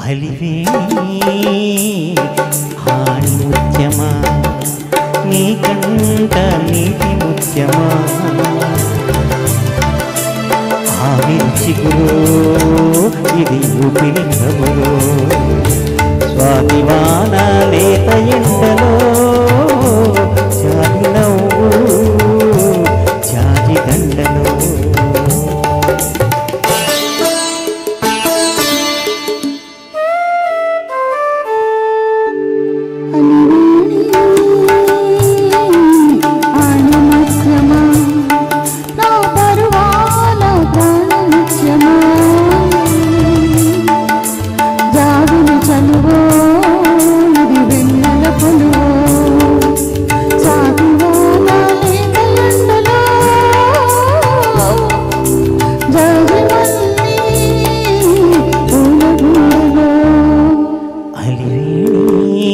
అలివేణి హాని ముత్యమా నీ కంట నీటి ముత్యమా ఆవించిగురో ఇది ఊపిరి కబురో స్వామివాన లేత ఎండలో జాతి నవ్వు జాతి దండలో ఆణిమత్యమా నా పరువాల ప్రాణముత్యమా జాగులు చలువో ఇది వెన్నెల పొలువో సాగువాల లేత ఎండలో జాజిమల్లి పూల గుండెలో అలివేణి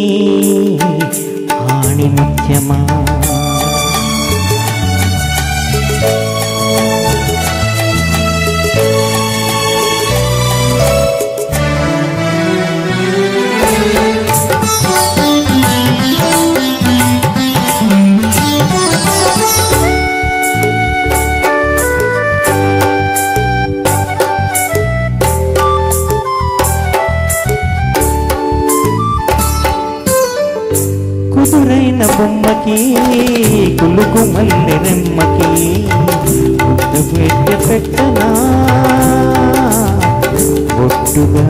ఆణి ముత్యమా కుదురైన బొమ్మకి కులుకు మల్లె రెమ్మకి ముద్దు పెట్టె పెట్టనా బొట్టుగా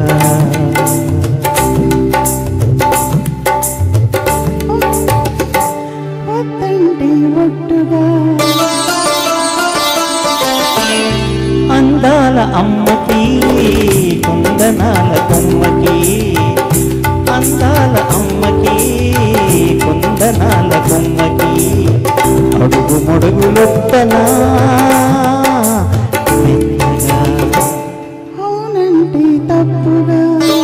వద్దంటే ఒట్టుగా అందాల అమ్మకి కుందనాల కొమ్మకి అందాల అమ్మకి కుందనాల కొమ్మకి అడుగు మొడుగులొత్తనా మెత్తగా అవునంటే తప్పుగా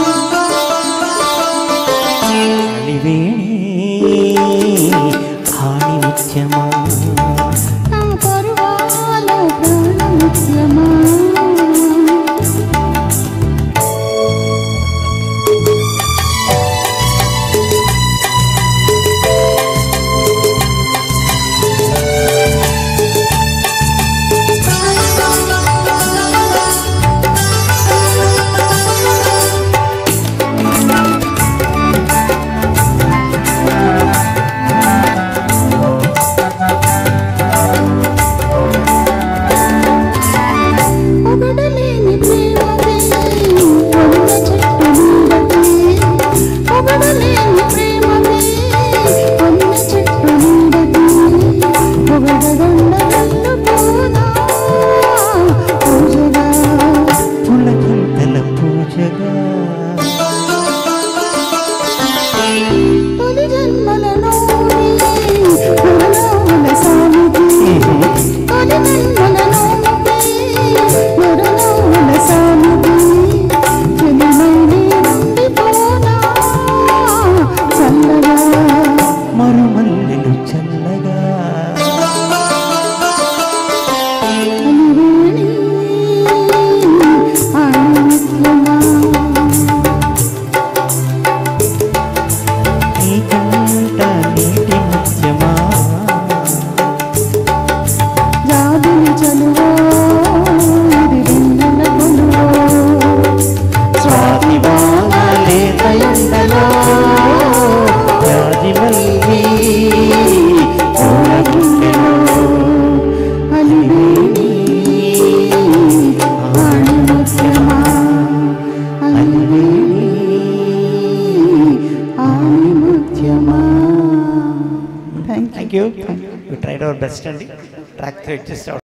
అలివేణి హాని ముత్యమా నా పరువాల ప్రాణముత్యమా పొగడలేని ప్రేమకి పొన్న చెట్టు నీడకి పొగడలేని ప్రేమకి పొన్న చెట్టు నీడకి పొగడగండగల్లు పోనా పూజగా పులకింతల పూజగా తొలి జన్మలలోని పురలోన సామికి తొలి జన్మలలోని పురలోన సామికి చెలిమైనే ఉండిపోనా చల్లగా మరుమల్లెలు చల్లగా అలివేణి ఆణిముత్యమా నీ కంట నీటి ముత్యమా జాబిలి చలువో ఇది వెన్నెల కొలువో స్వాతి వాన లేత ఎండలో జాజి మల్లి పూల గుండెలో అలివేణి ఆణిముత్యమా అలివేణి ఆణిముత్యమా thank you thank you we tried our best అండి ట్రాక్ త్రీ వచ్చేసి